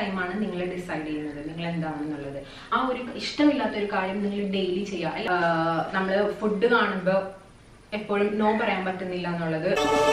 ടൈമാണ് നിങ്ങൾ ഡിസൈഡ് ചെയ്യുന്നത് നിങ്ങൾ എന്താണെന്നുള്ളത് ആ ഒരു ഇഷ്ടമില്ലാത്ത ഒരു കാര്യം നിങ്ങൾ ഡെയിലി ചെയ്യുക നമ്മൾ ഫുഡ് കാണുമ്പോൾ എപ്പോഴും നോ പറയാൻ പറ്റുന്നില്ല എന്നുള്ളത്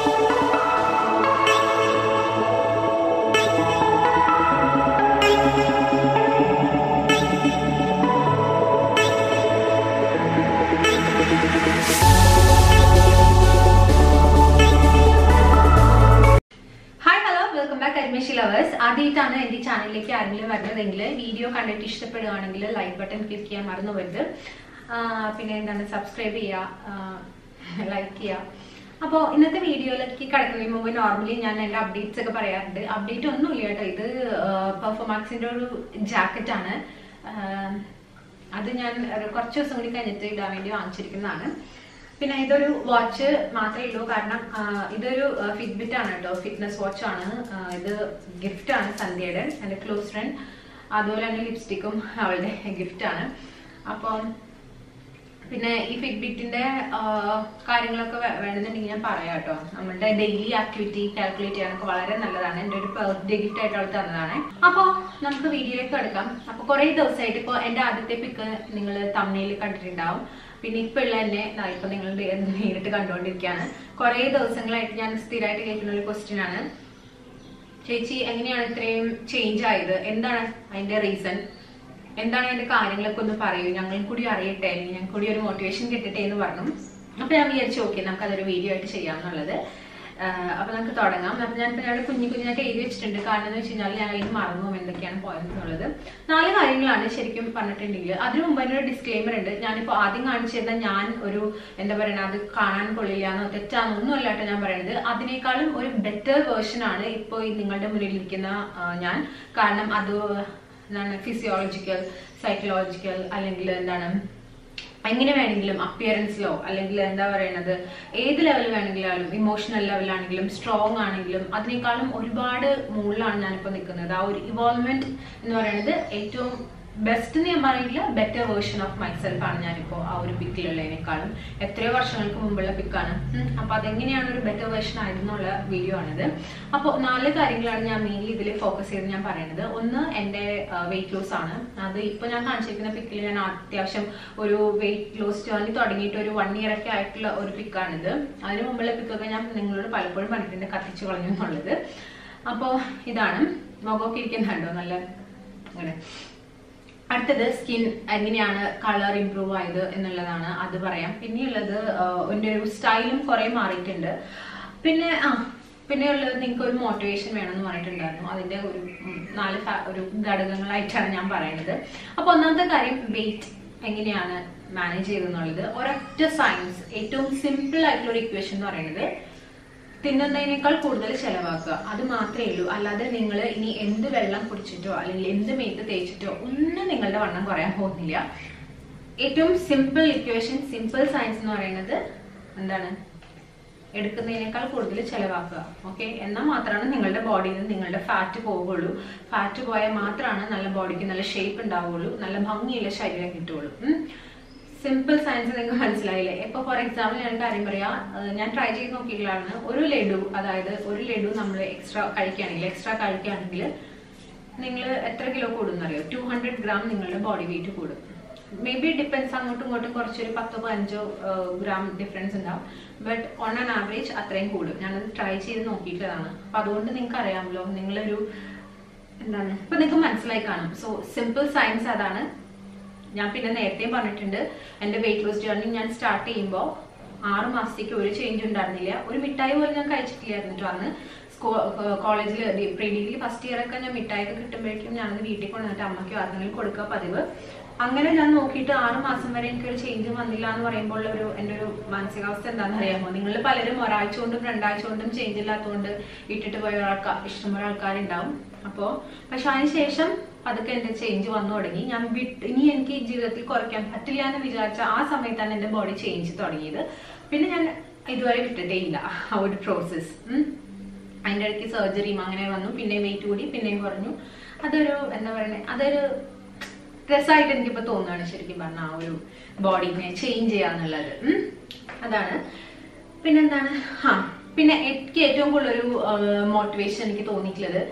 ഹായ് ഹലോ വെൽക്കം ബാക്ക് കരിമേശി ലവേഴ്സ് ആദ്യമായിട്ടാണ് എൻ്റെ ഈ ചാനലിലേക്ക് ആരെങ്കിലും വരുന്നതെങ്കിൽ വീഡിയോ കണ്ടിട്ട് ഇഷ്ടപ്പെടുകയാണെങ്കിൽ ലൈക്ക് ബട്ടൺ ക്ലിക്ക് ചെയ്യാൻ മറന്നു വരുത് പിന്നെ എന്താണ് സബ്സ്ക്രൈബ് ചെയ്യുക ലൈക്ക് ചെയ്യുക അപ്പോൾ ഇന്നത്തെ വീഡിയോയിലേക്ക് കിടക്കുന്നതിന് മുമ്പ് നോർമലി ഞാൻ എൻ്റെ അപ്ഡേറ്റ്സ് ഒക്കെ പറയാറുണ്ട് അപ്ഡേറ്റ് ഒന്നുമില്ല കേട്ടോ ഇത് പെർഫോമാക്സിൻ്റെ ഒരു ജാക്കറ്റാണ് അത് ഞാൻ ഒരു കുറച്ച് ദിവസം കൂടി കഴിഞ്ഞിട്ട് ഇടാൻ വേണ്ടി വാങ്ങിച്ചിരിക്കുന്നതാണ് പിന്നെ ഇതൊരു വാച്ച് മാത്രമേ ഉള്ളൂ കാരണം ആ, ഇതൊരു ഫിറ്റ്ബിറ്റ് ആണ് കേട്ടോ ഫിറ്റ്നസ് വാച്ച് ആണ് ആ, ഇത് ഗിഫ്റ്റ് ആണ് സന്ധ്യയുടെ എൻ്റെ ക്ലോസ് ഫ്രണ്ട് അതുപോലെ തന്നെ ലിപ്സ്റ്റിക്കും അവളുടെ ഗിഫ്റ്റ് ആണ് അപ്പം പിന്നെ ഈ ഫിറ്റ്ബിറ്റിന്റെ കാര്യങ്ങളൊക്കെ വേ- വേണമെന്നുണ്ടെങ്കിൽ ഞാൻ പറയാം കേട്ടോ നമ്മുടെ ഡെയിലി ആക്ടിവിറ്റി കാൽക്കുലേറ്റ് ചെയ്യാനൊക്കെ വളരെ നല്ലതാണ് എൻ്റെ ഒരു ബർത്ത്ഡേ ഗിഫ്റ്റ് ആയിട്ട് അവൾ തന്നതാണ് അപ്പോൾ നമുക്ക് വീഡിയോയിലേക്ക് എടുക്കാം അപ്പോൾ കുറേ ദിവസമായിട്ട് ഇപ്പോൾ എൻ്റെ ആദ്യത്തെ പിക്ക് നിങ്ങൾ തമിഴിൽ കണ്ടിട്ടുണ്ടാവും പിന്നെ ഇപ്പൊ ഉള്ള എന്നെ ദാ ഇപ്പൊ നിങ്ങൾ നേരിട്ട് കണ്ടുകൊണ്ടിരിക്കുകയാണ് കുറേ ദിവസങ്ങളായിട്ട് ഞാൻ സ്ഥിരമായിട്ട് കേൾക്കുന്ന ഒരു ക്വസ്റ്റ്യൻ ആണ് ചേച്ചി എങ്ങനെയാണ് ഇത്രയും ചേഞ്ച് ആയത് എന്താണ് അതിന്റെ റീസൺ എന്താണ് അതിന്റെ കാര്യങ്ങളൊക്കെ ഒന്ന് പറയൂ ഞങ്ങളും കൂടി അറിയട്ടെ അല്ലെങ്കിൽ ഞങ്ങൾക്ക് കൂടി ഒരു മോട്ടിവേഷൻ കിട്ടട്ടെ എന്ന് പറഞ്ഞു അപ്പൊ ഞാൻ വിചാരിച്ചു ഓക്കെ നമുക്ക് അതൊരു വീഡിയോ ആയിട്ട് ചെയ്യാമെന്നുള്ളത് ആഹ് അപ്പൊ നമുക്ക് തുടങ്ങാം അപ്പൊ ഞാൻ ഇപ്പൊ ഞങ്ങളുടെ കുഞ്ഞു കുഞ്ഞായിട്ട് എഴുതി വെച്ചിട്ടുണ്ട് കാരണം എന്ന് വെച്ച് കഴിഞ്ഞാൽ ഞാൻ അതിന് മറന്നു പോകും എന്തൊക്കെയാണ് പോയതെന്നുള്ളത് നാല് കാര്യങ്ങളാണ് ശരിക്കും പറഞ്ഞിട്ടുണ്ടെങ്കിൽ അതിനു മുമ്പ് അതിനൊരു ഡിസ്ക്ലെയിമർ ഉണ്ട് ഞാനിപ്പോ ആദ്യം കാണിച്ചിരുന്ന ഞാൻ ഒരു എന്താ പറയുക അത് കാണാൻ കൊള്ളില്ല എന്നോ തെറ്റാന്നോ ഒന്നും അല്ലാട്ടോ ഞാൻ പറയുന്നത് അതിനേക്കാളും ഒരു ബെറ്റർ വേർഷൻ ആണ് ഇപ്പോൾ ഈ നിങ്ങളുടെ മുന്നിൽ ഇരിക്കുന്ന ആ, ഞാൻ കാരണം അത് എന്താണ് ഫിസിയോളജിക്കൽ സൈക്കോളജിക്കൽ അല്ലെങ്കിൽ എന്താണ് എങ്ങനെ വേണമെങ്കിലും അപ്പിയറൻസിലോ അല്ലെങ്കിൽ എന്താ പറയണത് ഏത് ലെവൽ വേണമെങ്കിലും ഇമോഷണൽ ലെവലാണെങ്കിലും സ്ട്രോങ് ആണെങ്കിലും അതിനേക്കാളും ഒരുപാട് മുകളിലാണ് ഞാനിപ്പോൾ നിൽക്കുന്നത് ആ ഒരു ഇവോൾവ്മെന്റ് എന്ന് പറയുന്നത് ഏറ്റവും ബെസ്റ്റ് എന്ന് ഞാൻ പറയില്ല ബെറ്റർ വേർഷൻ ഓഫ് മൈസെൽഫ് ആണ് ഞാനിപ്പോൾ ആ ഒരു പിക്കിലുള്ളതിനേക്കാളും എത്രയോ വർഷങ്ങൾക്ക് മുമ്പുള്ള പിക്കാണ് അപ്പൊ അതെങ്ങനെയാണ് ഒരു ബെറ്റർ വേർഷൻ ആയിരുന്നുള്ള വീഡിയോ ആണിത് അപ്പോൾ നാല് കാര്യങ്ങളാണ് ഞാൻ മെയിൻലി ഇതിൽ ഫോക്കസ് ചെയ്ത് ഞാൻ പറയുന്നത് ഒന്ന് എൻ്റെ വെയിറ്റ് ലോസ് ആണ് അത് ഇപ്പൊ ഞാൻ കാണിച്ചിരിക്കുന്ന പിക്കിൽ ഞാൻ അത്യാവശ്യം ഒരു വെയിറ്റ് ലോസ് ജേർണി തുടങ്ങിയിട്ട് ഒരു വൺ ഇയർ ഒക്കെ ആയിട്ടുള്ള ഒരു പിക്കാണിത് അതിന് മുമ്പുള്ള പിക്കൊക്കെ ഞാൻ നിങ്ങളോട് പലപ്പോഴും പറഞ്ഞിട്ടുണ്ട് കത്തിച്ചു കളഞ്ഞു എന്നുള്ളത് അപ്പോൾ ഇതാണ് മുഖമൊക്കെ ഇരിക്കുന്നുണ്ടോ നല്ല അങ്ങനെ അടുത്തത് സ്കിൻ എങ്ങനെയാണ് കളർ ഇമ്പ്രൂവ് ആയത് എന്നുള്ളതാണ് അത് പറയാം പിന്നെയുള്ളത് ആഹ് എൻ്റെ ഒരു സ്റ്റൈലും കുറെ മാറിയിട്ടുണ്ട് പിന്നെ ആ പിന്നെ ഉള്ളത് നിങ്ങൾക്ക് ഒരു മോട്ടിവേഷൻ വേണമെന്ന് പറഞ്ഞിട്ടുണ്ടായിരുന്നു അതിന്റെ ഒരു ഉം, നാല് ഫാ- ഒരു ഘടകങ്ങളായിട്ടാണ് ഞാൻ പറയുന്നത് അപ്പൊ ഒന്നാമത്തെ കാര്യം വെയിറ്റ് എങ്ങനെയാണ് മാനേജ് ചെയ്തെന്നുള്ളത് ഒരൊറ്റ സയൻസ് ഏറ്റവും സിമ്പിൾ ആയിട്ടുള്ള ഒരു ഇക്വേഷൻ എന്ന് പറയുന്നത് തിന്നുന്നതിനേക്കാൾ കൂടുതൽ ചെലവാക്കുക അത് മാത്രമേ ഉള്ളൂ അല്ലാതെ നിങ്ങൾ ഇനി എന്ത് വെള്ളം കുടിച്ചിട്ടോ അല്ലെങ്കിൽ എന്ത് മേത്ത് തേച്ചിട്ടോ ഒന്നും നിങ്ങളുടെ വണ്ണം കുറയാൻ പോകുന്നില്ല ഏറ്റവും സിമ്പിൾ ഇക്വേഷൻ സിമ്പിൾ സയൻസ് എന്ന് പറയുന്നത് എന്താണ് എടുക്കുന്നതിനേക്കാൾ കൂടുതൽ ചെലവാക്കുക ഓക്കെ എന്നാൽ മാത്രമാണ് നിങ്ങളുടെ ബോഡിയിൽ നിന്ന് നിങ്ങളുടെ ഫാറ്റ് പോവുകയുള്ളൂ ഫാറ്റ് പോയാൽ മാത്രമാണ് നല്ല ബോഡിക്ക് നല്ല ഷേപ്പ് ഉണ്ടാവുകയുള്ളൂ നല്ല ഭംഗിയുള്ള ശരീരം കിട്ടുകയുള്ളൂ സിമ്പിൾ സയൻസ് നിങ്ങൾക്ക് മനസ്സിലായില്ലേ ഇപ്പൊ ഫോർ എക്സാമ്പിൾ ഞാൻ ഒരു കാര്യം പറയാം ഏഹ് ഞാൻ ട്രൈ ചെയ്ത് നോക്കിയിട്ടുള്ളതാണ് ഒരു ലഡു അതായത് ഒരു ലഡു നമ്മൾ എക്സ്ട്രാ കഴിക്കുകയാണെങ്കിൽ എക്സ്ട്രാ കഴിക്കുകയാണെങ്കിൽ നിങ്ങൾ എത്ര കിലോ കൂടും അറിയോ ടു ഹൺഡ്രഡ് ഗ്രാം നിങ്ങളുടെ ബോഡി വെയിറ്റ് കൂടും മേ ബി ഡിപ്പെൻസ് അങ്ങോട്ടും ഇങ്ങോട്ടും കുറച്ചൊരു പത്തോ പതിനഞ്ചോ ഗ്രാം ഡിഫറൻസ് ഉണ്ടാവും ബട്ട് ഓൺ ആൻ ആവറേജ് അത്രയും കൂടും ഞാനത് ട്രൈ ചെയ്ത് നോക്കിയിട്ടുള്ളതാണ് അപ്പൊ അതുകൊണ്ട് നിങ്ങൾക്ക് അറിയാമല്ലോ നിങ്ങളൊരു എന്താണ് ഇപ്പൊ നിങ്ങൾക്ക് മനസ്സിലായി കാണും സോ സിമ്പിൾ സയൻസ് അതാണ് ഞാൻ പിന്നെ നേരത്തെയും പറഞ്ഞിട്ടുണ്ട് എന്റെ വെയിറ്റ് ലോസ് ജേർണി ഞാൻ സ്റ്റാർട്ട് ചെയ്യുമ്പോൾ ആറ് മാസത്തേക്ക് ഒരു ചേഞ്ച് ഉണ്ടായിരുന്നില്ല ഒരു മിഠായി പോലും ഞാൻ കഴിച്ചിട്ടില്ലായിരുന്നു ട്ടോ അന്ന് കോളേജിൽ പ്രീ ഡിഗ്രി ഫസ്റ്റ് ഇയർ ഒക്കെ ഞാൻ മിഠായി ഒക്കെ കിട്ടുമ്പോഴേക്കും ഞാനത് വീട്ടിൽ കൊണ്ടുവന്നിട്ട് അമ്മയ്ക്കോ ആർക്കെങ്കിലും കൊടുക്കുക പതിവ് അങ്ങനെ ഞാൻ നോക്കിയിട്ട് ആറ് മാസം വരെ എനിക്കൊരു ചേഞ്ച് വന്നില്ല എന്ന് പറയുമ്പോൾ ഒരു എൻ്റെ ഒരു മാനസികാവസ്ഥ എന്താണെന്ന് അറിയാമോ നിങ്ങൾ പലരും ഒരാഴ്ച കൊണ്ടും രണ്ടാഴ്ച കൊണ്ടും ചേഞ്ച് ഇല്ലാത്തതുകൊണ്ട് ഇട്ടിട്ട് പോയ ആൾക്കാർ ഇഷ്ടംപോലെ ആൾക്കാരുണ്ടാവും അപ്പോൾ പക്ഷെ അതിനുശേഷം പതുക്കെ എന്റെ ചേഞ്ച് വന്നു തുടങ്ങി ഞാൻ വിട്ട് ഇനി എനിക്ക് ജീവിതത്തിൽ കുറയ്ക്കാൻ പറ്റില്ല എന്ന് വിചാരിച്ച ആ സമയത്താണ് എന്റെ ബോഡി ചേഞ്ച് തുടങ്ങിയത് പിന്നെ ഞാൻ ഇതുവരെ വിട്ടിട്ടേ ഇല്ല ആ ഒരു പ്രോസസ്സ് അതിൻ്റെ ഇടയ്ക്ക് സർജറിയും അങ്ങനെ വന്നു പിന്നെ വെയിറ്റ് കൂടി പിന്നെയും കുറഞ്ഞു അതൊരു എന്താ പറയുന്നത് അതൊരു രസമായിട്ട് എനിക്കിപ്പോ തോന്നുകയാണ് ശരിക്കും പറഞ്ഞ ആ ഒരു ബോഡിനെ ചേഞ്ച് ചെയ്യാന്നുള്ളത് ഉം. അതാണ് പിന്നെന്താണ് ആ പിന്നെ എനിക്ക് ഏറ്റവും കൂടുതൽ ഒരു മോട്ടിവേഷൻ എനിക്ക് തോന്നിയിട്ടുള്ളത്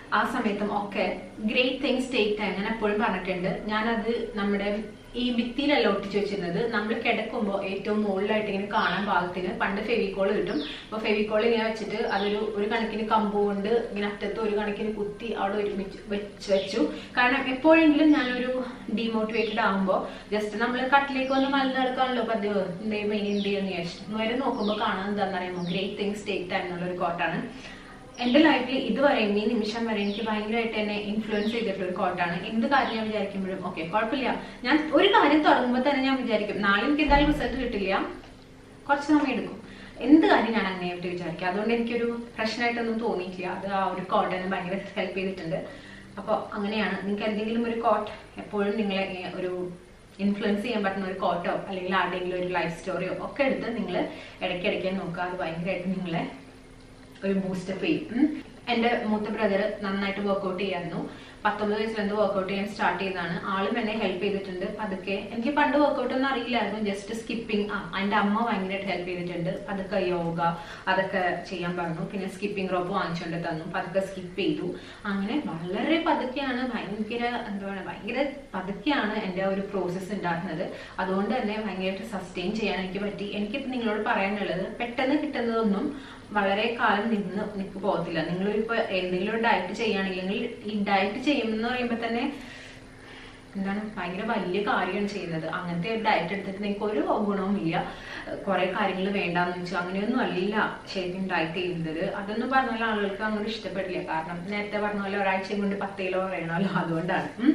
ആ സമയത്തും ഒക്കെ ഗ്രേറ്റ് തിങ്സ് ടേക്ക് ടൈം ഞാൻ എപ്പോഴും പറഞ്ഞിട്ടുണ്ട് ഞാനത് നമ്മുടെ ഈ ഭിത്തിയിലല്ല ഒട്ടിച്ചു വെച്ചിരുന്നത് നമ്മൾ കിടക്കുമ്പോൾ ഏറ്റവും മുകളിലായിട്ട് ഇങ്ങനെ കാണാൻ പാകത്തിന് പണ്ട് ഫെവിക്കോൾ കിട്ടും അപ്പോൾ ഫെവിക്കോൾ ഇങ്ങനെ വെച്ചിട്ട് അതൊരു ഒരു കണക്കിന് കമ്പ് കൊണ്ട് ഇങ്ങനെ അറ്റത്ത് ഒരു കണക്കിന് കുത്തി അവിടെ ഒരുമിച്ച് വെച്ച് വെച്ചു കാരണം എപ്പോഴെങ്കിലും ഞാനൊരു ഡീമോട്ടിവേറ്റഡ് ആകുമ്പോൾ ജസ്റ്റ് നമ്മൾ കട്ടിലേക്ക് വന്ന് മലന്ന് കിടക്കാണല്ലോ പതിവ് എന്തെയും ഇനി എന്ത് ചെയ്യുമെന്ന് വിചാരിച്ചു വരെ നോക്കുമ്പോൾ കാണാൻ എന്താണെന്ന് പറയുമ്പോൾ ഗ്രേറ്റ് തിങ്സ് ടേക്ക് ടൈം എന്നുള്ള ഒരു കോട്ടാണ് എന്റെ ലൈഫിൽ ഇതുവരെ ഈ നിമിഷം വരെ എനിക്ക് ഭയങ്കരമായിട്ട് എന്നെ ഇൻഫ്ലുവൻസ് ചെയ്തിട്ടുള്ള ഒരു കോട്ടാണ് എന്ത് കാര്യം ഞാൻ വിചാരിക്കുമ്പോഴും ഓക്കെ കുഴപ്പമില്ല ഞാൻ ഒരു കാര്യം തുടങ്ങുമ്പോൾ തന്നെ ഞാൻ വിചാരിക്കും നാളെ എനിക്ക് എന്തായാലും റിസൾട്ട് കിട്ടില്ല കുറച്ച് സമയം എടുക്കും എന്ത് കാര്യം ഞാൻ അങ്ങനെയായിട്ട് വിചാരിക്കും അതുകൊണ്ട് എനിക്കൊരു പ്രശ്നമായിട്ടൊന്നും തോന്നിയിട്ടില്ല അത് ആ ഒരു കോട്ട് എന്നെ ഭയങ്കര ഹെൽപ്പ് ചെയ്തിട്ടുണ്ട് അപ്പോൾ അങ്ങനെയാണ് നിങ്ങൾക്ക് എന്തെങ്കിലും ഒരു കോട്ട് എപ്പോഴും നിങ്ങളെ ഈ ഒരു ഇൻഫ്ലുവൻസ് ചെയ്യാൻ പറ്റുന്ന ഒരു കോട്ടോ അല്ലെങ്കിൽ ആരുടെയെങ്കിലും ഒരു ലൈഫ് സ്റ്റോറിയോ ഒക്കെ എടുത്ത് നിങ്ങൾ ഇടയ്ക്കിടയ്ക്ക് നോക്കുക അത് ഭയങ്കരമായിട്ട് നിങ്ങളെ ഒരു ബൂസ്റ്റപ്പ് ചെയ്യും ഉം. എന്റെ മൂത്ത ബ്രദർ നന്നായിട്ട് വർക്ക്ഔട്ട് ചെയ്യായിരുന്നു പത്തൊമ്പത് വയസ്സിലെന്ത് വർക്ക്ഔട്ട് ചെയ്യാൻ സ്റ്റാർട്ട് ചെയ്തതാണ് ആളും എന്നെ ഹെൽപ്പ് ചെയ്തിട്ടുണ്ട് പതുക്കെ എനിക്ക് പണ്ട് വർക്ക്ഔട്ട് ഒന്നും അറിയില്ലായിരുന്നു ജസ്റ്റ് സ്കിപ്പിംഗ് ആ എന്റെ അമ്മ ഭയങ്കരമായിട്ട് ഹെൽപ്പ് ചെയ്തിട്ടുണ്ട് അതൊക്കെ യോഗ അതൊക്കെ ചെയ്യാൻ പറഞ്ഞു പിന്നെ സ്കിപ്പിംഗ് റോപ്പ് വാങ്ങിച്ചുകൊണ്ട് തന്നു പതുക്കെ സ്കിപ്പ് ചെയ്തു അങ്ങനെ വളരെ പതുക്കെയാണ് ഭയങ്കര എന്താ പറയുക ഭയങ്കര പതുക്കെയാണ് എൻ്റെ ആ ഒരു പ്രോസസ്സ് ഉണ്ടാകുന്നത് അതുകൊണ്ട് തന്നെ ഭയങ്കരമായിട്ട് സസ്റ്റെയിൻ ചെയ്യാൻ എനിക്ക് പറ്റി എനിക്കിപ്പോൾ നിങ്ങളോട് പറയാനുള്ളത് പെട്ടെന്ന് കിട്ടുന്നതൊന്നും വളരെ കാലം നിന്ന് നിൽക്ക് പോകത്തില്ല നിങ്ങൾ ഇപ്പൊ എന്തെങ്കിലും ഒരു ഡയറ്റ് ചെയ്യുകയാണെങ്കിൽ നിങ്ങൾ ഈ ഡയറ്റ് ചെയ്യുമെന്ന് പറയുമ്പോൾ തന്നെ എന്താണ് ഭയങ്കര വലിയ കാര്യമാണ് ചെയ്യുന്നത് അങ്ങനത്തെ ഒരു ഡയറ്റ് എടുത്തിട്ട് നിങ്ങൾക്ക് ഒരു ഗുണവും ഇല്ല കുറെ കാര്യങ്ങൾ വേണ്ടാന്ന് വെച്ചാൽ അങ്ങനെയൊന്നും അല്ല ശരിക്കും ഡയറ്റ് ചെയ്യുന്നത് അതൊന്നും പറഞ്ഞാൽ ആളുകൾക്ക് അങ്ങോട്ട് ഇഷ്ടപ്പെടില്ല കാരണം നേരത്തെ പറഞ്ഞ പോലെ ഒരാഴ്ച കൊണ്ട് പത്ത് കിലോ പറയണമല്ലോ അതുകൊണ്ടാണ് ഉം.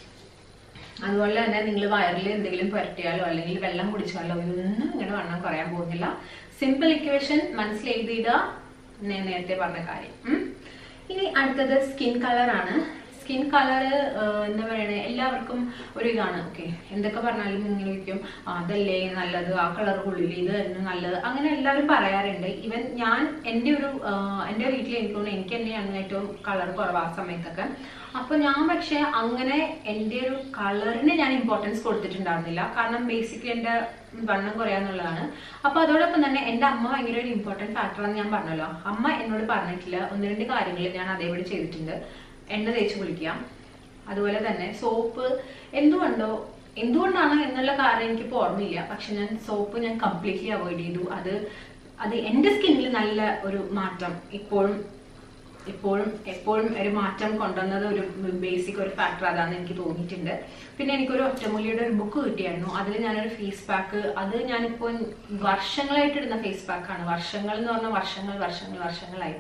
അതുപോലെ തന്നെ നിങ്ങൾ വയറിൽ എന്തെങ്കിലും പുരട്ടിയാലോ അല്ലെങ്കിൽ വെള്ളം കുടിച്ചാലോ ഇതൊന്നും ഇങ്ങനെ വണ്ണം കുറയാൻ പോകുന്നില്ല സിമ്പിൾ ഇക്വേഷൻ മനസ്സിലെഴുതിയിടുക ഞാൻ നേരത്തെ പറഞ്ഞ കാര്യം ഉം. ഇനി അടുത്തത് സ്കിൻ കളറാണ് സ്കിൻ കളർ എന്താ പറയണേ എല്ലാവർക്കും ഒരു ഇതാണ് ഓക്കെ എന്തൊക്കെ പറഞ്ഞാലും ഇങ്ങനെ ഇരിക്കും "ആ, അതല്ലേ നല്ലത് ആ കളർ കൊള്ളില്ല ഇത് തന്നെ നല്ലത് അങ്ങനെ എല്ലാവരും പറയാറുണ്ട് ഈവൻ ഞാൻ എൻ്റെ ഒരു ആ, എൻ്റെ വീട്ടിൽ എനിക്ക് തോന്നുന്നു എനിക്ക് തന്നെയാണ് ഏറ്റവും കളർ കുറവ് ആ സമയത്തൊക്കെ അപ്പൊ ഞാൻ പക്ഷെ അങ്ങനെ എൻ്റെ ഒരു കളറിന് ഞാൻ ഇമ്പോർട്ടൻസ് കൊടുത്തിട്ടുണ്ടായിരുന്നില്ല കാരണം ബേസിക്കലി എൻ്റെ വണ്ണം കുറയാന്നുള്ളതാണ് അപ്പൊ അതോടൊപ്പം തന്നെ എൻ്റെ അമ്മ ഭയങ്കര ഒരു ഇമ്പോർട്ടൻറ്റ് ഫാക്ടറാന്ന് ഞാൻ പറഞ്ഞല്ലോ അമ്മ എന്നോട് പറഞ്ഞിട്ടില്ല ഒന്ന് രണ്ട് കാര്യങ്ങൾ ഞാൻ അതേപടി ചെയ്തിട്ടുണ്ട് എണ്ണ തേച്ച് കുളിക്കുക അതുപോലെ തന്നെ സോപ്പ് എന്തുകൊണ്ടോ എന്തുകൊണ്ടാണ് എന്നുള്ള കാരണം എനിക്കിപ്പോൾ ഓർമ്മയില്ല പക്ഷെ ഞാൻ സോപ്പ് ഞാൻ കംപ്ലീറ്റ്ലി അവോയ്ഡ് ചെയ്തു അത് അത് എൻ്റെ സ്കിന്നിൽ നല്ല ഒരു മാറ്റം ഇപ്പോഴും ഇപ്പോഴും എപ്പോഴും ഒരു മാറ്റം കൊണ്ടുവന്നത് ഒരു ബേസിക് ഒരു ഫാക്ടർ അതാണെന്ന് എനിക്ക് തോന്നിയിട്ടുണ്ട് പിന്നെ എനിക്കൊരു ഒറ്റമൂലിയുടെ ഒരു ബുക്ക് കിട്ടിയായിരുന്നു അതിൽ ഞാനൊരു ഫേസ് പാക്ക് അത് ഞാനിപ്പോൾ വർഷങ്ങളായിട്ട് ഇടുന്ന ഫേസ് പാക്കാണ് വർഷങ്ങൾ എന്ന് പറഞ്ഞാൽ വർഷങ്ങൾ വർഷങ്ങൾ വർഷങ്ങളായി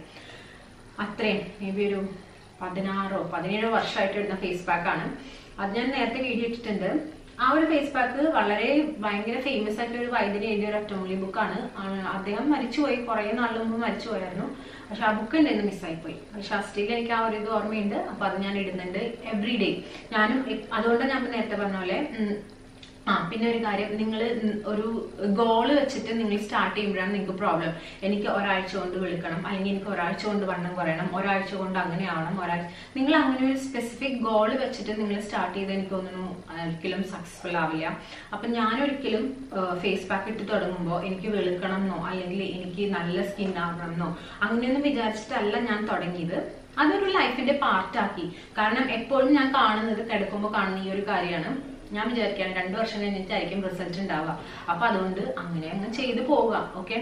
അത്രയും മേ ബി ഒരു പതിനാറോ പതിനേഴോ വർഷമായിട്ട് ഇടുന്ന ഫേസ് പാക്കാണ് അത് ഞാൻ നേരത്തെ വീഡിയോ ഇട്ടിട്ടുണ്ട് ആ ഒരു ഫേസ് പാക്ക് വളരെ ഭയങ്കര ഫേമസ് ആയിട്ടുള്ള ഒരു വൈദ്യന് എഴുതിയ ഒരു ഒറ്റമൂലി ബുക്കാണ് അദ്ദേഹം മരിച്ചുപോയി കുറേ നാൾ മുമ്പ് മരിച്ചുപോയായിരുന്നു പക്ഷെ ആ ബുക്ക് എൻ്റെ മിസ്സായി പോയി പക്ഷെ ആ സ്റ്റിൽ എനിക്ക് ആ ഒരു ഇത് ഓർമ്മയുണ്ട് അപ്പൊ അത് ഞാൻ ഇടുന്നുണ്ട് എവറി ഡേ ഞാനും ഇ- അതുകൊണ്ട് ഞാൻ നേരത്തെ പറഞ്ഞ പോലെ ഉം, ആ പിന്നെ ഒരു കാര്യം നിങ്ങൾ ഒരു ഗോള് വെച്ചിട്ട് നിങ്ങൾ സ്റ്റാർട്ട് ചെയ്യുമ്പോഴാണ് നിങ്ങൾക്ക് പ്രോബ്ലം എനിക്ക് ഒരാഴ്ച കൊണ്ട് വിളിക്കണം അല്ലെങ്കിൽ എനിക്ക് ഒരാഴ്ച കൊണ്ട് വണ്ണം കുറയണം ഒരാഴ്ച കൊണ്ട് അങ്ങനെ ആവണം ഒരാഴ്ച നിങ്ങൾ അങ്ങനെ ഒരു സ്പെസിഫിക് ഗോള് വെച്ചിട്ട് നിങ്ങൾ സ്റ്റാർട്ട് ചെയ്ത് എനിക്ക് തോന്നുന്നു ഒരിക്കലും സക്സസ്ഫുൾ ആവില്ല അപ്പൊ ഞാനൊരിക്കലും ഫേസ് പാക്ക് ഇട്ട് തുടങ്ങുമ്പോൾ എനിക്ക് വെളുക്കണം എന്നോ അല്ലെങ്കിൽ എനിക്ക് നല്ല സ്കിൻ ആവണം എന്നോ അങ്ങനെയൊന്നും വിചാരിച്ചിട്ടല്ല ഞാൻ തുടങ്ങിയത് അതൊരു ലൈഫിന്റെ പാർട്ടാക്കി കാരണം എപ്പോഴും ഞാൻ കാണുന്നത് കിടക്കുമ്പോൾ കാണുന്ന ഈ ഒരു കാര്യമാണ് ഞാൻ വിചാരിക്കുകയാണ് രണ്ടു വർഷം കഴിഞ്ഞിട്ടായിരിക്കും റിസൾട്ട് ഉണ്ടാവുക അപ്പൊ അതുകൊണ്ട് അങ്ങനെ അങ്ങ് ചെയ്തു പോവുക ഓക്കെ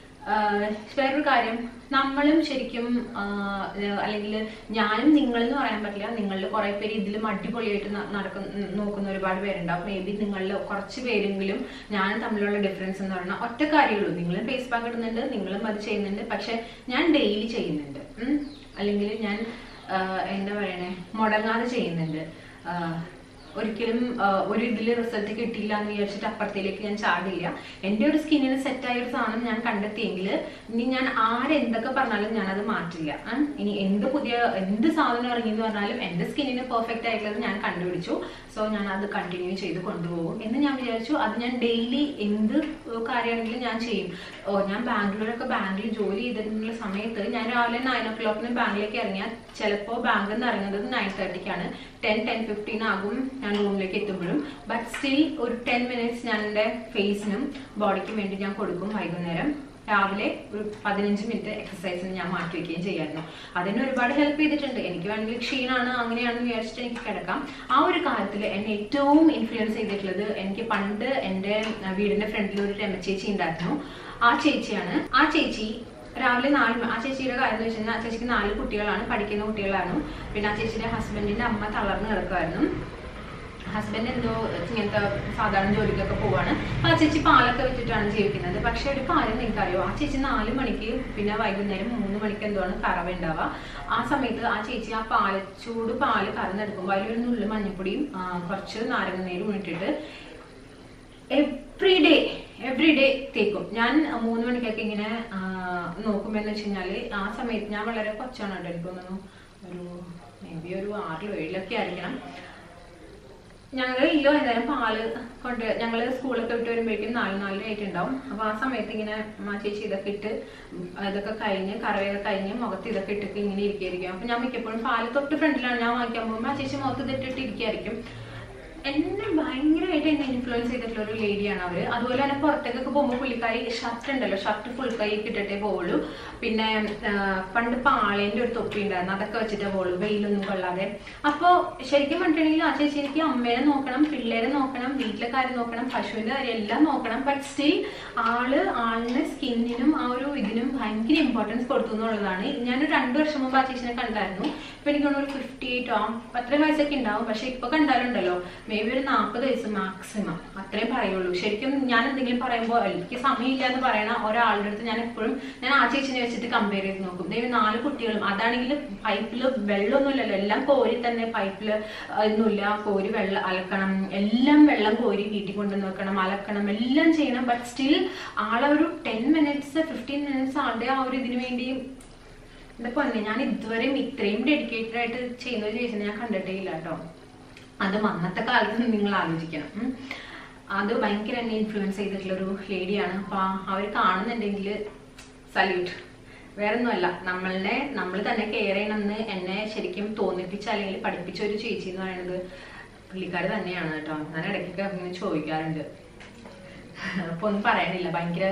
വേറൊരു കാര്യം നമ്മളും ശരിക്കും അല്ലെങ്കിൽ ഞാനും നിങ്ങളെന്ന് പറയാൻ പറ്റില്ല നിങ്ങളിൽ കുറെ പേര് ഇതിലും അടിപൊളിയായിട്ട് ന- നടക്കുന്ന നോക്കുന്ന ഒരുപാട് പേരുണ്ടാവും മേ ബി നിങ്ങളിൽ കുറച്ച് പേരെങ്കിലും ഞാനും തമ്മിലുള്ള ഡിഫറൻസ് എന്ന് പറഞ്ഞാൽ ഒറ്റ കാര്യമുള്ളൂ നിങ്ങളും ഫേസ് പാക്ക് ഇടുന്നുണ്ട് നിങ്ങളും അത് ചെയ്യുന്നുണ്ട് പക്ഷെ ഞാൻ ഡെയിലി ചെയ്യുന്നുണ്ട് ഉം. അല്ലെങ്കിൽ ഞാൻ ആ, എന്താ പറയണേ മുടങ്ങാതെ ചെയ്യുന്നുണ്ട് ആ, ഒരിക്കലും ആ, ഒരു ഇതിൽ റിസൾട്ട് കിട്ടിയില്ല എന്ന് വിചാരിച്ചിട്ട് അപ്പുറത്തേക്ക് ഞാൻ ചാടില്ല എൻ്റെ ഒരു സ്കിന്നിന് സെറ്റായ ഒരു സാധനം ഞാൻ കണ്ടെത്തിയെങ്കിൽ ഇനി ഞാൻ ആരെന്തൊക്കെ പറഞ്ഞാലും ഞാനത് മാറ്റില്ല ആ? ഇനി എന്ത് പുതിയ എന്ത് സാധനം ഇറങ്ങി എന്ന് പറഞ്ഞാലും എൻ്റെ സ്കിന്നിന് പെർഫെക്റ്റ് ആയിട്ടുള്ളത് ഞാൻ കണ്ടുപിടിച്ചു സോ ഞാൻ അത് കണ്ടിന്യൂ ചെയ്ത് കൊണ്ടുപോകും എന്ന് ഞാൻ വിചാരിച്ചു അത് ഞാൻ ഡെയിലി എന്ത് കാര്യമാണെങ്കിലും ഞാൻ ചെയ്യും ഓ ഞാൻ ബാംഗ്ലൂരൊക്കെ ബാങ്കിൽ ജോലി ചെയ്തിട്ടുള്ള സമയത്ത് ഞാൻ രാവിലെ നയൻ ഓ ക്ലോക്കിന് ബാങ്കിലേക്ക് ഇറങ്ങിയാൽ ചിലപ്പോൾ ബാങ്കിൽ നിന്ന് ഇറങ്ങുന്നത് നയൻ തേർട്ടിക്കാണ് ടെൻ ടെൻ ഫിഫ്റ്റീൻ ആകും ഞാൻ റൂമിലേക്ക് എത്തുമ്പോഴും ബട്ട് സ്റ്റിൽ ഒരു ടെൻ മിനിറ്റ്സ് ഞാൻ എൻ്റെ ഫേസിനും ബോഡിക്കും വേണ്ടി ഞാൻ കൊടുക്കും വൈകുന്നേരം രാവിലെ ഒരു പതിനഞ്ച് മിനിറ്റ് എക്സസൈസിന് ഞാൻ മാറ്റി വെക്കുകയും ചെയ്യായിരുന്നു അതിന് ഒരുപാട് ഹെൽപ്പ് ചെയ്തിട്ടുണ്ട് എനിക്ക് വേണമെങ്കിൽ ക്ഷീണാണ് അങ്ങനെയാണെന്ന് വിചാരിച്ചിട്ട് എനിക്ക് കിടക്കാം ആ ഒരു കാര്യത്തിൽ എന്നെ ഏറ്റവും ഇൻഫ്ലുവൻസ് ചെയ്തിട്ടുള്ളത് എനിക്ക് പണ്ട് എൻ്റെ വീടിന്റെ ഫ്രണ്ടിൽ ഒരു രമ ചേച്ചി ഉണ്ടായിരുന്നു ആ ചേച്ചിയാണ് ആ ചേച്ചി രാവിലെ നാല് മ- ആ ചേച്ചിയുടെ കാര്യം എന്ന് വെച്ച് കഴിഞ്ഞാൽ ആ ചേച്ചിക്ക് നാല് കുട്ടികളാണ് പഠിക്കുന്ന കുട്ടികളാണ് പിന്നെ ആ ചേച്ചിയുടെ ഹസ്ബൻഡിന്റെ അമ്മ തളർന്നു കിടക്കുമായിരുന്നു ഹസ്ബൻഡ് എന്തോ ഇങ്ങനത്തെ സാധാരണ ജോലിക്കൊക്കെ പോവാണ് അപ്പൊ ആ ചേച്ചി പാലൊക്കെ വിറ്റിട്ടാണ് ജീവിക്കുന്നത് പക്ഷെ ഒരു കാര്യം നിങ്ങൾക്കറിയോ ആ ചേച്ചി നാല് മണിക്ക് പിന്നെ വൈകുന്നേരം മൂന്ന് മണിക്ക് എന്തോ ആണ് കറവ ഉണ്ടാവുക ആ സമയത്ത് ആ ചേച്ചി ആ പാല് ചൂട് പാല് കറന്നെടുക്കുമ്പോൾ അതിലൊരു നുള്ളു മഞ്ഞപ്പൊടിയും ആ, കുറച്ച് നാരങ്ങനീരും ഇട്ടിട്ട് എവ്രി ഡേ എവ്രി ഡേ തേക്കും ഞാൻ മൂന്ന് മണിക്കൊക്കെ ഇങ്ങനെ ആ, നോക്കുമ്പോന്ന് വെച്ച് കഴിഞ്ഞാല് ആ സമയത്ത് ഞാൻ വളരെ കൊച്ചാണ് കേട്ടോ എനിക്ക് തോന്നുന്നു ഒരു മേ ബി ഒരു ആറിലോ ഏഴിലൊക്കെ ആയിരിക്കണം ഞങ്ങൾ ഇല്ലോ എന്തായാലും പാല് കൊണ്ട് ഞങ്ങൾ സ്കൂളൊക്കെ വിട്ട് വരുമ്പോഴേക്കും നാല് നാലര ആയിട്ടുണ്ടാവും അപ്പൊ ആ സമയത്ത് ഇങ്ങനെ ആ ചേച്ചി ഇതൊക്കെ ഇട്ട് ഉം ഇതൊക്കെ കഴിഞ്ഞ് കറവയൊക്കെ കഴിഞ്ഞ് മുഖത്ത് ഇതൊക്കെ ഇട്ടിട്ട് ഇങ്ങനെ ഇരിക്കുകയായിരിക്കും അപ്പൊ ഞാൻ മിക്കപ്പോഴും പാല് തൊട്ട് ഫ്രണ്ടിലാണ് ഞാൻ വാങ്ങിക്കാൻ പോകുമ്പോൾ ആ ചേച്ചി മുഖത്ത് ഇതിട്ടിട്ട് ഇരിക്കുകയായിരിക്കും എന്നെ ഭയങ്കരമായിട്ട് എന്നെ ഇൻഫ്ലുവൻസ് ചെയ്തിട്ടുള്ള ഒരു ലേഡിയാണ് അവര് അതുപോലെ തന്നെ പുറത്തേക്കൊക്കെ പോകുമ്പോൾ പുള്ളിക്കാരി ഷർട്ട് ഉണ്ടല്ലോ ഷർട്ട് ഫുൾ കൈ ഇട്ടിട്ടേ പോവുള്ളൂ പിന്നെ ആ, പണ്ട് പാളേന്റെ ഒരു തൊപ്പി ഉണ്ടായിരുന്നു അതൊക്കെ വെച്ചിട്ടേ പോവുള്ളൂ വെയിലൊന്നും കൊള്ളാതെ അപ്പോ ശരിക്കും പറഞ്ഞിട്ടുണ്ടെങ്കിൽ ആ ചേച്ചി എനിക്ക് അമ്മേനെ നോക്കണം പിള്ളേരെ നോക്കണം വീട്ടിലെ കാര്യം നോക്കണം പശുവിന്റെ കാര്യം എല്ലാം നോക്കണം ബട്ട് സ്റ്റിൽ ആള് ആളിന് സ്കിന്നിനും ആ ഒരു ഇതിനും ഭയങ്കര ഇമ്പോർട്ടൻസ് കൊടുത്തു എന്നുള്ളതാണ് ഞാനൊരു രണ്ടു വർഷം മുമ്പ് ആ ചേച്ചിനെ കണ്ടായിരുന്നു ഇപ്പൊ എനിക്ക് തോന്നുന്നു ഒരു ഫിഫ്റ്റി എയ്റ്റ് ആ അത്രയും വയസ്സൊക്കെ ഉണ്ടാവും പക്ഷെ ഇപ്പൊ കണ്ടാലുണ്ടല്ലോ മേ ബി ഒരു നാൽപ്പത് വയസ്സ് മാക്സിമം അത്രേ പറയുള്ളൂ ശരിക്കും ഞാൻ എന്തെങ്കിലും പറയുമ്പോൾ എനിക്ക് സമയമില്ല എന്ന് പറയണ ഒരാളുടെ അടുത്ത് ഞാൻ എപ്പോഴും ഞാൻ ആ ചേച്ചിനെ വെച്ചിട്ട് കമ്പയർ ചെയ്ത് നോക്കും ദൈവം നാല് കുട്ടികളും അതാണെങ്കിൽ പൈപ്പിൽ വെള്ളമൊന്നുമില്ലല്ലോ എല്ലാം കോരി തന്നെ പൈപ്പിൽ ഒന്നുമില്ല കോരി വെള്ളം അലക്കണം എല്ലാം വെള്ളം കോരി വീട്ടിൽ കൊണ്ടുവന്ന് വെക്കണം അലക്കണം എല്ലാം ചെയ്യണം ബട്ട് സ്റ്റിൽ ആളെ ഒരു ടെൻ മിനിറ്റ്സ് ഫിഫ്റ്റീൻ മിനിറ്റ്സ് ആളുടെ ആ ഒരു ഇതിനു വേണ്ടി എന്റെ പൊന്നെ ഞാൻ ഇതുവരെയും ഇത്രയും ഡെഡിക്കേറ്റഡ് ആയിട്ട് ചെയ്യുന്ന ഒരു ചേച്ചിനെ ഞാൻ കണ്ടിട്ടേ ഇല്ല കേട്ടോ അത് അന്നത്തെ കാലത്ത് നിങ്ങൾ ആലോചിക്കണം ഉം. അത് ഭയങ്കര എന്നെ ഇൻഫ്ലുവൻസ് ചെയ്തിട്ടുള്ള ഒരു ലേഡിയാണ് അപ്പൊ അവർ കാണുന്നുണ്ടെങ്കിൽ സല്യൂട്ട് വേറെ ഒന്നുമല്ല നമ്മളുടെ നമ്മൾ തന്നെ കെയർ ചെയ്യണമെന്ന് എന്നെ ശരിക്കും തോന്നിപ്പിച്ച അല്ലെങ്കിൽ പഠിപ്പിച്ച ഒരു ചേച്ചി എന്ന് പറയുന്നത് പുള്ളിക്കാർ തന്നെയാണ് കേട്ടോ ഞാൻ ഇടയ്ക്കൊക്കെ അങ്ങനെ ചോദിക്കാറുണ്ട് അപ്പൊ ഒന്നും പറയാനില്ല ഭയങ്കര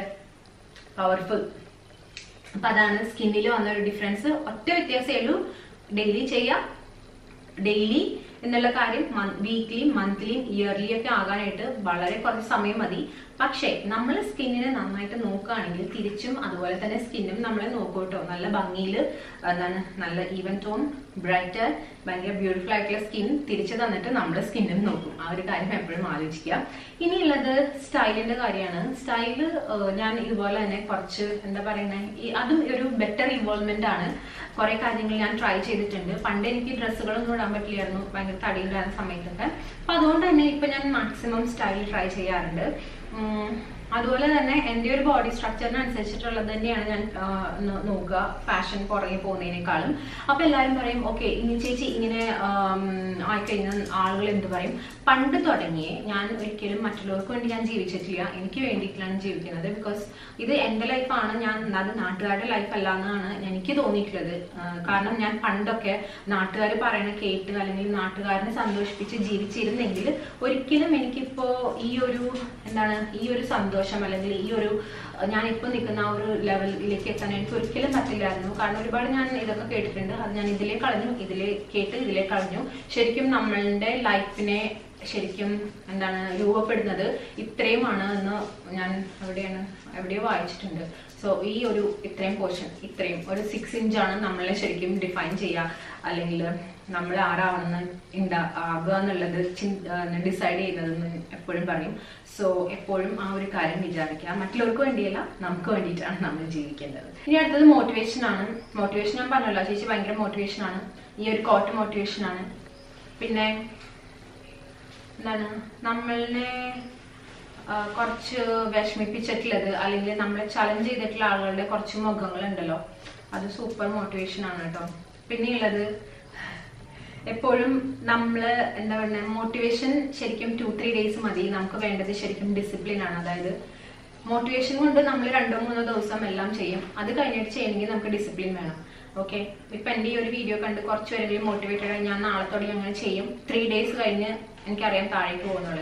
പവർഫുൾ അപ്പൊ അതാണ് സ്കിന്നിൽ വന്ന ഒരു ഡിഫറൻസ് ഒറ്റ വ്യത്യാസമേ ഉള്ളൂ ഡെയിലി ചെയ്യാം ഡെയിലി എന്നുള്ള കാര്യം വീക്ക്ലി മന്ത്ലി ഇയർലി ഒക്കെ ആകാനായിട്ട് വളരെ കുറച്ച് സമയം മതി പക്ഷേ നമ്മൾ സ്കിന്നിനെ നന്നായിട്ട് നോക്കുകയാണെങ്കിൽ തിരിച്ചും അതുപോലെ തന്നെ സ്കിന്നും നമ്മളെ നോക്കും കേട്ടോ നല്ല ഭംഗിയിൽ എന്താണ് നല്ല ഈവൻ ടോൺ ബ്രൈറ്റർ ഭയങ്കര ബ്യൂട്ടിഫുൾ ആയിട്ടുള്ള സ്കിൻ തിരിച്ചു തന്നിട്ട് നമ്മുടെ സ്കിന്നും നോക്കും ആ ഒരു കാര്യം എപ്പോഴും ആലോചിക്കുക ഇനിയുള്ളത് സ്റ്റൈലിന്റെ കാര്യമാണ് സ്റ്റൈല് ഞാൻ ഇതുപോലെ തന്നെ കുറച്ച് എന്താ പറയുന്നത് അതും ഒരു ബെറ്റർ ഇൻവോൾവ്മെന്റ് ആണ് കുറെ കാര്യങ്ങൾ ഞാൻ ട്രൈ ചെയ്തിട്ടുണ്ട് പണ്ട് എനിക്ക് ഡ്രസ്സുകളൊന്നും ഇടാൻ പറ്റില്ലായിരുന്നു ഭയങ്കര തടിയില്ലാത്ത സമയത്തൊക്കെ അപ്പൊ അതുകൊണ്ട് തന്നെ ഇപ്പൊ ഞാൻ മാക്സിമം സ്റ്റൈൽ ട്രൈ ചെയ്യാറുണ്ട് ഉം, അതുപോലെ തന്നെ എൻ്റെ ഒരു ബോഡി സ്ട്രക്ചറിനനുസരിച്ചിട്ടുള്ളത് തന്നെയാണ് ഞാൻ ആ, നോ- നോക്കുക ഫാഷൻ പുറകെ പോകുന്നതിനേക്കാളും അപ്പൊ എല്ലാവരും പറയും ഓക്കെ ഇനി ചേച്ചി ഇങ്ങനെ ആം, ആയിക്കഴിഞ്ഞാൽ ആളുകൾ എന്ത് പറയും പണ്ട് തുടങ്ങിയേ ഞാൻ ഒരിക്കലും മറ്റുള്ളവർക്ക് വേണ്ടി ഞാൻ ജീവിച്ചിട്ടില്ല എനിക്ക് വേണ്ടിയിട്ടാണ് ജീവിക്കുന്നത് ബിക്കോസ് ഇത് എൻ്റെ ലൈഫാണ് ഞാൻ അത് നാട്ടുകാരുടെ ലൈഫ് അല്ല എന്നാണ് എനിക്ക് തോന്നിയിട്ടുള്ളത് ആ, കാരണം ഞാൻ പണ്ടൊക്കെ നാട്ടുകാർ പറയണ കേട്ട് അല്ലെങ്കിൽ നാട്ടുകാരനെ സന്തോഷിപ്പിച്ച് ജീവിച്ചിരുന്നെങ്കിൽ ഒരിക്കലും എനിക്കിപ്പോ ഈ ഒരു എന്താണ് ഈ ഒരു സന്തോഷം അല്ലെങ്കിൽ ഈ ഒരു ഞാൻ ഇപ്പൊ നിൽക്കുന്ന ആ ഒരു ലെവലിലേക്ക് എത്താൻ എനിക്ക് ഒരിക്കലും പറ്റില്ലായിരുന്നു കാരണം ഒരുപാട് ഞാൻ ഇതൊക്കെ കേട്ടിട്ടുണ്ട് അത് ഞാൻ ഇതിലേ കളഞ്ഞു ഇതിലേ കേട്ട് ഇതിലേ കളഞ്ഞു ശരിക്കും നമ്മളുടെ ലൈഫിനെ ശരിക്കും എന്താണ് രൂപപ്പെടുന്നത് ഇത്രയുമാണ് എന്ന് ഞാൻ എവിടെയാണ് എവിടെയോ വായിച്ചിട്ടുണ്ട് സോ ഈ ഒരു ഇത്രയും പോർഷൻ ഇത്രയും ഒരു സിക്സ് ഇഞ്ചാണ് നമ്മളെ ശരിക്കും ഡിഫൈൻ ചെയ്യുക അല്ലെങ്കിൽ നമ്മൾ ആരാവണമെന്ന് ഉണ്ടാ ആകുക എന്നുള്ളത് ഡിസൈഡ് ചെയ്യുന്നതെന്ന് എപ്പോഴും പറയും സോ എപ്പോഴും ആ ഒരു കാര്യം വിചാരിക്കുക മറ്റുള്ളവർക്ക് വേണ്ടിയല്ല നമുക്ക് വേണ്ടിയിട്ടാണ് നമ്മൾ ജീവിക്കേണ്ടത് ഇനി അടുത്തത് മോട്ടിവേഷൻ ആണ് മോട്ടിവേഷൻ ഞാൻ പറഞ്ഞല്ലോ ചേച്ചി ഭയങ്കര മോട്ടിവേഷൻ ആണ് ഈ ഒരു കോട്ട് മോട്ടിവേഷൻ ആണ് പിന്നെ എന്താണ് നമ്മളെ ആ, കുറച്ച് വിഷമിപ്പിച്ചിട്ടുള്ളത് അല്ലെങ്കിൽ നമ്മളെ ചലഞ്ച് ചെയ്തിട്ടുള്ള ആളുകളുടെ കുറച്ച് മുഖങ്ങളുണ്ടല്ലോ അത് സൂപ്പർ മോട്ടിവേഷൻ ആണ് കേട്ടോ പിന്നെയുള്ളത് എപ്പോഴും നമ്മള് എന്താ പറയുക മോട്ടിവേഷൻ ശരിക്കും ടു ത്രീ ഡേയ്സ് മതി നമുക്ക് വേണ്ടത് ശരിക്കും ഡിസിപ്ലിൻ ആണ് അതായത് മോട്ടിവേഷൻ കൊണ്ട് നമ്മൾ രണ്ടോ മൂന്നോ ദിവസം എല്ലാം ചെയ്യും അത് കഴിഞ്ഞിട്ട് ചെയ്യണമെങ്കിൽ നമുക്ക് ഡിസിപ്ലിൻ വേണം ഓക്കെ ഇപ്പൊ എന്റെ ഈ ഒരു വീഡിയോ കണ്ട് കുറച്ച് പേരെങ്കിലും മോട്ടിവേറ്റഡ് ആയി ഞാൻ നാളത്തോടെ അങ്ങനെ ചെയ്യും ത്രീ ഡേയ്സ് കഴിഞ്ഞ് എനിക്കറിയാം താഴേക്ക് പോകുന്നുള്ളത്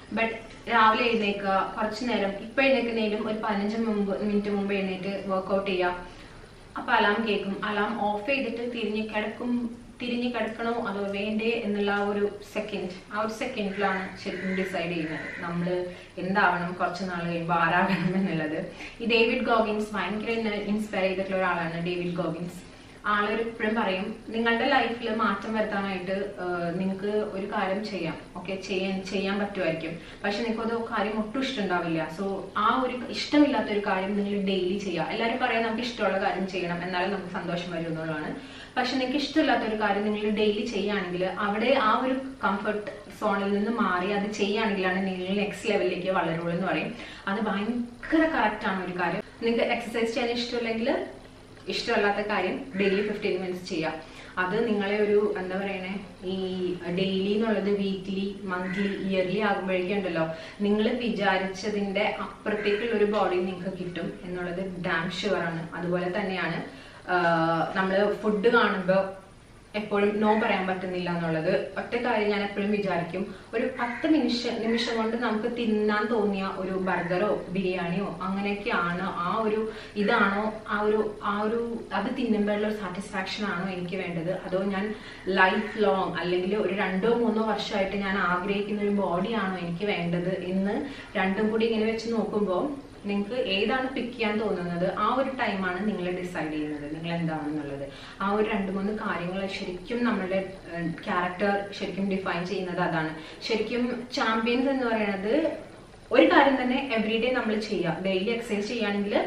ബട്ട് രാവിലെ എഴുന്നേക്കുക കുറച്ചു നേരം ഇപ്പൊ എഴുന്നേക്കുന്നതിലും ഒരു പതിനഞ്ച് മുമ്പ് മിനിറ്റ് മുമ്പ് എഴുന്നേറ്റ് വർക്ക്ഔട്ട് ചെയ്യുക അപ്പൊ അലാം കേൾക്കും അലാം ഓഫ് ചെയ്തിട്ട് തിരിഞ്ഞ് കിടക്കും തിരിഞ്ഞ് കിടക്കണോ അതോ വേണ്ടേ എന്നുള്ള ആ ഒരു സെക്കൻഡ് ആ ഒരു സെക്കൻഡിലാണ് ശരിക്കും ഡിസൈഡ് ചെയ്യുന്നത് നമ്മൾ എന്താവണം കുറച്ച് നാൾ കഴിയുമ്പോൾ ആരാകണം എന്നുള്ളത് ഈ ഡേവിഡ് ഗോഗിൻസ് ഭയങ്കര ഇൻസ്പയർ ചെയ്തിട്ടുള്ള ഒരാളാണ് ഡേവിഡ് ഗോഗിൻസ് ആളൊരു എപ്പോഴും പറയും നിങ്ങളുടെ ലൈഫിൽ മാറ്റം വരുത്താനായിട്ട് നിങ്ങൾക്ക് ഒരു കാര്യം ചെയ്യാം ഓക്കെ ചെയ്യാൻ ചെയ്യാൻ പറ്റുമായിരിക്കും പക്ഷെ നിങ്ങൾക്ക് അത് കാര്യം ഒട്ടും ഇഷ്ടമുണ്ടാവില്ല സോ ആ ഒരു ഇഷ്ടമില്ലാത്ത ഒരു കാര്യം നിങ്ങൾ ഡെയിലി ചെയ്യുക എല്ലാവരും പറയാം നമുക്ക് ഇഷ്ടമുള്ള കാര്യം ചെയ്യണം എന്നാലും നമുക്ക് സന്തോഷം വരും എന്നുള്ളതാണ് പക്ഷെ നിങ്ങൾക്ക് ഇഷ്ടമില്ലാത്ത ഒരു കാര്യം നിങ്ങൾ ഡെയിലി ചെയ്യുകയാണെങ്കിൽ അവിടെ ആ ഒരു കംഫർട്ട് സോണിൽ നിന്ന് മാറി അത് ചെയ്യുകയാണെങ്കിലാണ് നിങ്ങൾ നെക്സ്റ്റ് ലെവലിലേക്ക് വളരുള്ളൂ എന്ന് പറയും അത് ഭയങ്കര കറക്റ്റ് ആണ് ഒരു കാര്യം നിങ്ങൾക്ക് എക്സസൈസ് ചെയ്യാൻ ഇഷ്ടമില്ലെങ്കിൽ ഇഷ്ടമല്ലാത്ത കാര്യം ഡെയിലി ഫിഫ്റ്റീൻ മിനിറ്റ്സ് ചെയ്യാം അത് നിങ്ങളെ ഒരു എന്താ പറയണേ ഈ ഡെയിലി എന്നുള്ളത് വീക്ക്ലി മന്ത്ലി ഇയർലി ആകുമ്പോഴേക്കും ഉണ്ടല്ലോ നിങ്ങൾ വിചാരിച്ചതിന്റെ അപ്പുറത്തേക്കുള്ള ഒരു ബോഡി നിങ്ങൾക്ക് കിട്ടും എന്നുള്ളത് ഡാം ഷുവർ ആണ് അതുപോലെ തന്നെയാണ് നമ്മൾ ഫുഡ് കാണുമ്പോൾ എപ്പോഴും നോ പറയാൻ പറ്റുന്നില്ല എന്നുള്ളത് ഒറ്റ കാര്യം ഞാൻ എപ്പോഴും വിചാരിക്കും ഒരു പത്ത് നിമിഷ നിമിഷം കൊണ്ട് നമുക്ക് തിന്നാൻ തോന്നിയ ഒരു ബർഗറോ ബിരിയാണിയോ അങ്ങനെയൊക്കെയാണ് ആ ഒരു ഇതാണോ ആ ഒരു ആ ഒരു അത് തിന്നുമ്പോഴുള്ള ഒരു സാറ്റിസ്ഫാക്ഷൻ ആണോ എനിക്ക് വേണ്ടത് അതോ ഞാൻ ലൈഫ് ലോങ് അല്ലെങ്കിൽ ഒരു രണ്ടോ മൂന്നോ വർഷമായിട്ട് ഞാൻ ആഗ്രഹിക്കുന്ന ഒരു ബോഡിയാണോ എനിക്ക് വേണ്ടത് എന്ന് രണ്ടും കൂടി ഇങ്ങനെ വെച്ച് നോക്കുമ്പോൾ നിങ്ങൾക്ക് ഏതാണ് പിക്ക് ചെയ്യാൻ തോന്നുന്നത് ആ ഒരു ടൈമാണ് നിങ്ങൾ ഡിസൈഡ് ചെയ്യുന്നത് നിങ്ങൾ എന്താണെന്നുള്ളത് ആ ഒരു രണ്ട് മൂന്ന് കാര്യങ്ങൾ ശരിക്കും നമ്മളുടെ ക്യാരക്ടർ ശരിക്കും ഡിഫൈൻ ചെയ്യുന്നത് അതാണ് ശരിക്കും ചാമ്പ്യൻസ് എന്ന് പറയുന്നത് ഒരു കാര്യം തന്നെ എവറി നമ്മൾ ചെയ്യുക ഡെയിലി എക്സസൈസ് ചെയ്യുകയാണെങ്കിൽ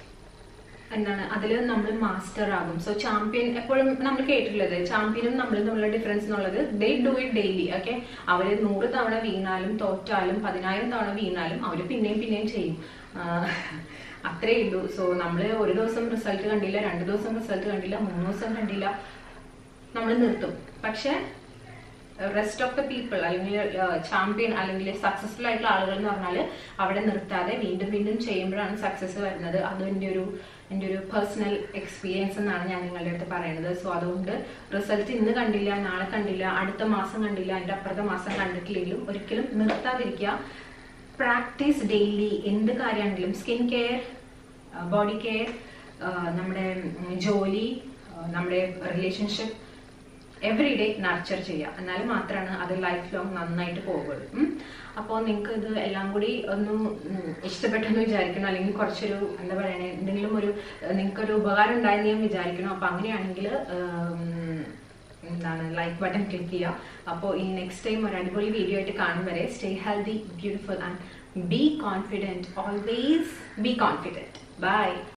എന്താണ് അതിൽ നമ്മൾ മാസ്റ്റർ ആകും സോ ചാമ്പ്യൻ എപ്പോഴും നമ്മൾ കേട്ടിട്ടുള്ളത് ചാമ്പ്യനും നമ്മളും തമ്മിലുള്ള ഡിഫറൻസ് എന്നുള്ളത് they do it daily okay അവർ നൂറ് തവണ വീണാലും തോറ്റാലും പതിനായിരം തവണ വീണാലും അവർ പിന്നെയും പിന്നെയും ചെയ്യും ആഹ് അത്രേ ഉള്ളൂ സോ നമ്മൾ ഒരു ദിവസം റിസൾട്ട് കണ്ടില്ല രണ്ട് ദിവസം റിസൾട്ട് കണ്ടില്ല മൂന്ന് ദിവസം കണ്ടില്ല നമ്മൾ നിർത്തും പക്ഷെ റെസ്റ്റ് ഓഫ് ദ പീപ്പിൾ അല്ലെങ്കിൽ ചാമ്പ്യൻ അല്ലെങ്കിൽ സക്സസ്ഫുൾ ആയിട്ടുള്ള ആളുകൾ എന്ന് പറഞ്ഞാൽ അവിടെ നിർത്താതെ വീണ്ടും വീണ്ടും ചെയ്യുമ്പോഴാണ് സക്സസ് വരുന്നത് അത് എൻ്റെ ഒരു എൻ്റെ ഒരു പേഴ്സണൽ എക്സ്പീരിയൻസ് എന്നാണ് ഞാൻ നിങ്ങളുടെ അടുത്ത് പറയുന്നത് സോ അതുകൊണ്ട് റിസൾട്ട് ഇന്ന് കണ്ടില്ല നാളെ കണ്ടില്ല അടുത്ത മാസം കണ്ടില്ല അതിൻ്റെ അപ്പുറത്തെ മാസം കണ്ടിട്ടില്ലെങ്കിലും ഒരിക്കലും നിർത്താതിരിക്കുക പ്രാക്ടീസ് ഡെയിലി എന്ത് കാര്യമാണെങ്കിലും സ്കിൻ കെയർ ബോഡി കെയർ നമ്മുടെ ഉം, ജോലി ആ, നമ്മുടെ റിലേഷൻഷിപ്പ് എവറി ഡേ നർച്ചർ ചെയ്യുക എന്നാൽ മാത്രമാണ് അത് ലൈഫ് ലോങ് നന്നായിട്ട് പോകുള്ളൂ ഉം. അപ്പോൾ നിങ്ങൾക്ക് ഇത് എല്ലാം കൂടി ഒന്ന് ഉം, ഇഷ്ടപ്പെട്ടെന്ന് വിചാരിക്കണം അല്ലെങ്കിൽ കുറച്ചൊരു എന്താ പറയണേ എന്തെങ്കിലും ഒരു നിങ്ങൾക്കൊരു ഉപകാരം ഉണ്ടായെന്ന് ഞാൻ വിചാരിക്കണം അപ്പോൾ അങ്ങനെയാണെങ്കിൽ എന്താണ് ലൈക്ക് ബട്ടൺ ക്ലിക്ക് ചെയ്യുക അപ്പോൾ ഈ നെക്സ്റ്റ് ടൈം ഒരു അടിപൊളി വീഡിയോ ആയിട്ട് കാണും വരെ stay healthy beautiful and be confident always be confident by